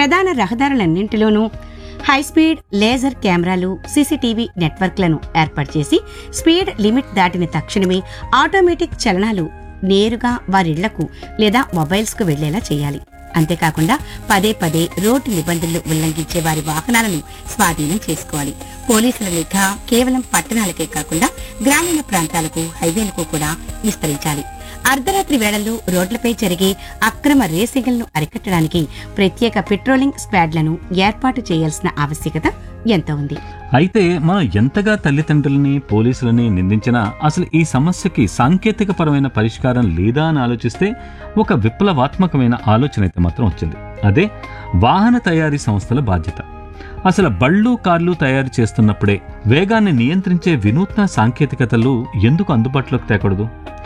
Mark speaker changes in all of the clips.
Speaker 1: ప్రధాన రహదారులన్నింటిలోనూ high speed laser కెమెరాలు సీసీటీవీ నెట్వర్క్లను ఏర్పాటు చేసి స్పీడ్ లిమిట్ దాటిన తక్షణమే ఆటోమేటిక్ చలనాలు నేరుగా వారిళ్లకు లేదా మొబైల్స్కు వెళ్లేలా చేయాలి అంతేకాకుండా పదే పదే రోడ్డు నిబంధనలు ఉల్లంఘించే వారి వాహనాలను స్వాధీనం చేసుకోవాలి పోలీసుల నిఘా కేవలం పట్టణాలకే కాకుండా గ్రామీణ ప్రాంతాలకు హైవేలకు కూడా విస్తరించాలి అర్ధరాత్రి వేళల్లో రోడ్లపై జరిగే అక్రమ రేసింగ్లను అరికట్టడానికి ప్రత్యేక పెట్రోలింగ్ స్క్వాడ్లను ఏర్పాటు చేయాల్సిన ఆవశ్యకత ఎంతో ఉంది
Speaker 2: అయితే మనం ఎంతగా తల్లిదండ్రులని పోలీసులని నిందించినా అసలు ఈ సమస్యకి సాంకేతిక పరమైన పరిష్కారం లేదా అని ఆలోచిస్తే ఒక విప్లవాత్మకమైన ఆలోచన అయితే మాత్రం వచ్చింది అదే వాహన తయారీ సంస్థల బాధ్యత అసలు బళ్ళు కార్లు తయారు చేస్తున్నప్పుడే వేగాన్ని నియంత్రించే వినూత్న సాంకేతికతలు ఎందుకు అందుబాటులోకి తేకూడదు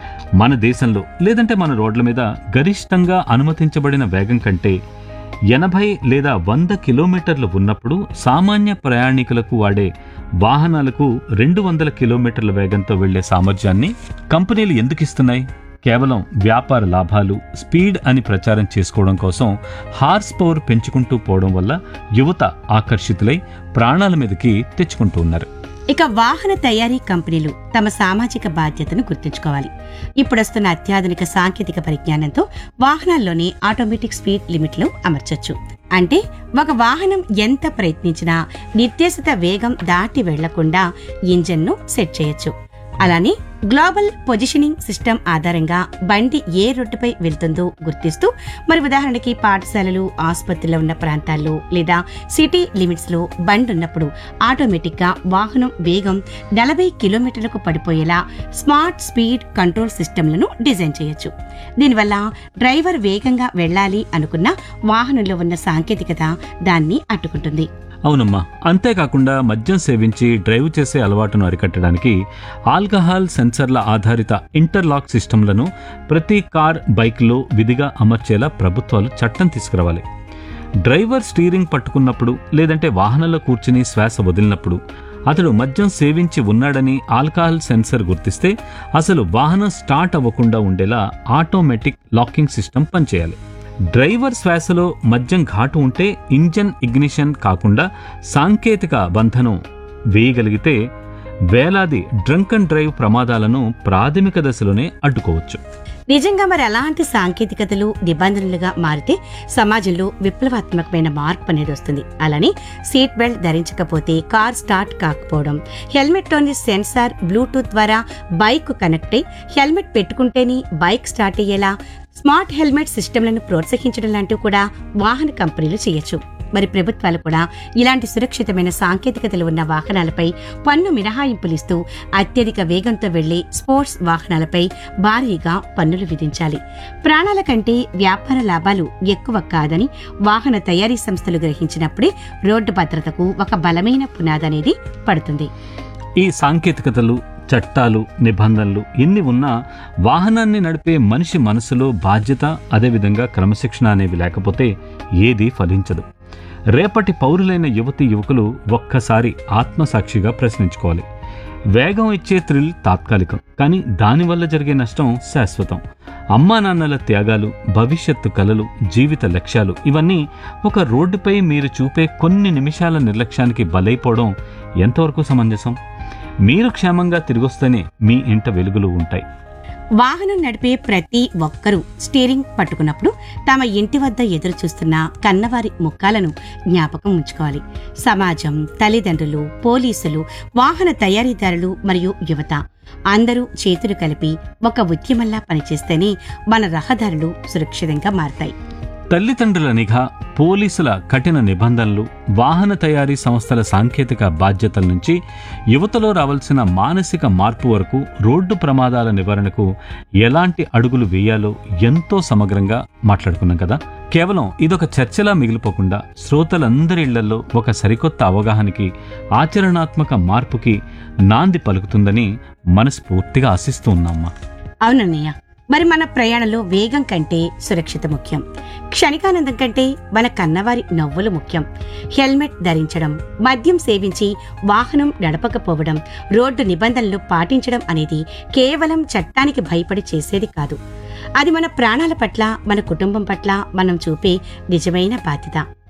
Speaker 2: మన దేశంలో లేదంటే మన రోడ్ల మీద గరిష్టంగా అనుమతించబడిన వేగం కంటే ఎనభై లేదా వంద కిలోమీటర్లు ఉన్నప్పుడు సామాన్య ప్రయాణికులకు వాడే వాహనాలకు రెండు వందల కిలోమీటర్ల వేగంతో వెళ్లే సామర్థ్యాన్ని కంపెనీలు ఎందుకు ఇస్తున్నాయి కేవలం వ్యాపార లాభాలు స్పీడ్ అని ప్రచారం చేసుకోవడం కోసం హార్స్ పవర్ పెంచుకుంటూ పోవడం వల్ల యువత ఆకర్షితులై ప్రాణాల మీదకి తెచ్చుకుంటూ ఉన్నారు
Speaker 1: ఇక వాహన తయారీ కంపెనీలు తమ సామాజిక బాధ్యతను గుర్తుంచుకోవాలి ఇప్పుడొస్తున్న అత్యాధునిక సాంకేతిక పరిజ్ఞానంతో వాహనాల్లోనే ఆటోమేటిక్ స్పీడ్ లిమిట్లు అమర్చొచ్చు అంటే ఒక వాహనం ఎంత ప్రయత్నించినా నిర్దేశిత వేగం దాటి వెళ్లకుండా ఇంజన్ను సెట్ చేయొచ్చు అలానే గ్లోబల్ పొజిషనింగ్ సిస్టమ్ ఆధారంగా బండి ఏ రోడ్డుపై వెళ్తుందో గుర్తిస్తూ మరి ఉదాహరణకి పాఠశాలలు ఆసుపత్రులు ఉన్న ప్రాంతాల్లో లేదా సిటీ లిమిట్స్ లో బండి ఉన్నప్పుడు ఆటోమేటిక్ గా వాహనం వేగం నలభై కిలోమీటర్లకు పడిపోయేలా స్మార్ట్ స్పీడ్ కంట్రోల్ సిస్టమ్లను డిజైన్ చేయొచ్చు దీనివల్ల డ్రైవర్ వేగంగా వెళ్ళాలి అనుకున్న వాహనంలో ఉన్న సాంకేతికత దాన్ని అడ్డుకుంటుంది
Speaker 2: అవునమ్మా అంతేకాకుండా మద్యం సేవించి డ్రైవ్ చేసే అలవాటును అరికట్టడానికి ఆల్కహాల్ సెన్సర్ల ఆధారిత ఇంటర్లాక్ సిస్టంలను ప్రతి కార్ బైక్లో విధిగా అమర్చేలా ప్రభుత్వాలు చట్టం తీసుకురావాలి డ్రైవర్ స్టీరింగ్ పట్టుకున్నప్పుడు లేదంటే వాహనంలో కూర్చుని శ్వాస వదిలినప్పుడు అతడు మద్యం సేవించి ఉన్నాడని ఆల్కహాల్ సెన్సర్ గుర్తిస్తే అసలు వాహనం స్టార్ట్ అవ్వకుండా ఉండేలా ఆటోమేటిక్ లాకింగ్ సిస్టమ్ పనిచేయాలి డ్రైవర్ శ్వాసలో మద్యం ఘాటు ఉంటే ఇంజన్ ఇగ్నిషన్ కాకుండా సాంకేతిక బంధనం వేయగలిగితే వేలాది డ్రంక్ అండ్ డ్రైవ్ ప్రమాదాలను ప్రాథమిక దశలోనే అడ్డుకోవచ్చు
Speaker 1: నిజంగా మరి అలాంటి సాంకేతికతలు నిబంధనలుగా మారితే సమాజంలో విప్లవాత్మకమైన మార్పు అనేది వస్తుంది అలానే సీట్ బెల్ట్ ధరించకపోతే కార్ స్టార్ట్ కాకపోవడం హెల్మెట్లోని సెన్సార్ బ్లూటూత్ ద్వారా బైక్ కనెక్ట్ అయి హెల్మెట్ పెట్టుకుంటేనే బైక్ స్టార్ట్ అయ్యేలా స్మార్ట్ హెల్మెట్ సిస్టమ్లను ప్రోత్సహించడం లాంటివి కూడా వాహన కంపెనీలు చేయొచ్చు మరి ప్రభుత్వాలు కూడా ఇలాంటి సురక్షితమైన సాంకేతికతలు ఉన్న వాహనాలపై పన్ను మినహాయింపులిస్తూ అత్యధిక వేగంతో వెళ్లే స్పోర్ట్స్ వాహనాలపై భారీగా పన్నులు విధించాలి ప్రాణాల కంటే వ్యాపార లాభాలు ఎక్కువ కాదని వాహన తయారీ సంస్థలు గ్రహించినప్పుడే రోడ్డు భద్రతకు ఒక బలమైన పునాదనేది పడుతుంది
Speaker 2: ఈ సాంకేతికతలు చట్టాలు నిబంధనలు ఎన్ని ఉన్నా వాహనాన్ని నడిపే మనిషి మనసులో బాధ్యత అదేవిధంగా క్రమశిక్షణ అనేవి లేకపోతే ఏదీ ఫలించదు రేపటి పౌరులైన యువతి యువకులు ఒక్కసారి ఆత్మసాక్షిగా ప్రశ్నించుకోవాలి వేగం ఇచ్చే థ్రిల్ తాత్కాలికం కానీ దానివల్ల జరిగే నష్టం శాశ్వతం అమ్మా నాన్నల త్యాగాలు భవిష్యత్తు కలలు జీవిత లక్ష్యాలు ఇవన్నీ ఒక రోడ్డుపై మీరు చూపే కొన్ని నిమిషాల నిర్లక్ష్యానికి బలైపోవడం ఎంతవరకు సమంజసం మీరు క్షేమంగా తిరిగొస్తేనే మీ ఇంట వెలుగులు ఉంటాయి
Speaker 1: వాహనం నడిపే ప్రతి ఒక్కరూ స్టీరింగ్ పట్టుకున్నప్పుడు తమ ఇంటి వద్ద ఎదురు చూస్తున్న కన్నవారి ముఖాలను జ్ఞాపకం ఉంచుకోవాలి సమాజం తల్లిదండ్రులు పోలీసులు వాహన తయారీదారులు మరియు యువత అందరూ చేతులు కలిపి ఒక ఉద్యమంలా పనిచేస్తేనే మన రహదారులు సురక్షితంగా మారతాయి
Speaker 2: తల్లిదండ్రుల నిఘా పోలీసుల కఠిన నిబంధనలు వాహన తయారీ సంస్థల సాంకేతిక బాధ్యతల నుంచి యువతలో రావాల్సిన మానసిక మార్పు వరకు రోడ్డు ప్రమాదాల నివారణకు ఎలాంటి అడుగులు వేయాలో ఎంతో సమగ్రంగా మాట్లాడుకున్నాం కదా కేవలం ఇదొక చర్చలా మిగిలిపోకుండా శ్రోతలందరి ఇళ్లలో ఒక సరికొత్త అవగాహనకి ఆచరణాత్మక మార్పుకి నాంది పలుకుతుందని మనస్ఫూర్తిగా ఆశిస్తూ ఉన్నామ్మా
Speaker 1: అవునన్నయ్య మరి మన ప్రయాణంలో వేగం కంటే సురక్షిత ముఖ్యం క్షణికానందం కంటే మన కన్నవారి నవ్వులు ముఖ్యం హెల్మెట్ ధరించడం మద్యం సేవించి వాహనం నడపకపోవడం రోడ్డు నిబంధనలు పాటించడం అనేది కేవలం చట్టానికి భయపడి చేసేది కాదు అది మన ప్రాణాల పట్ల మన కుటుంబం పట్ల మనం చూపే నిజమైన బాధ్యత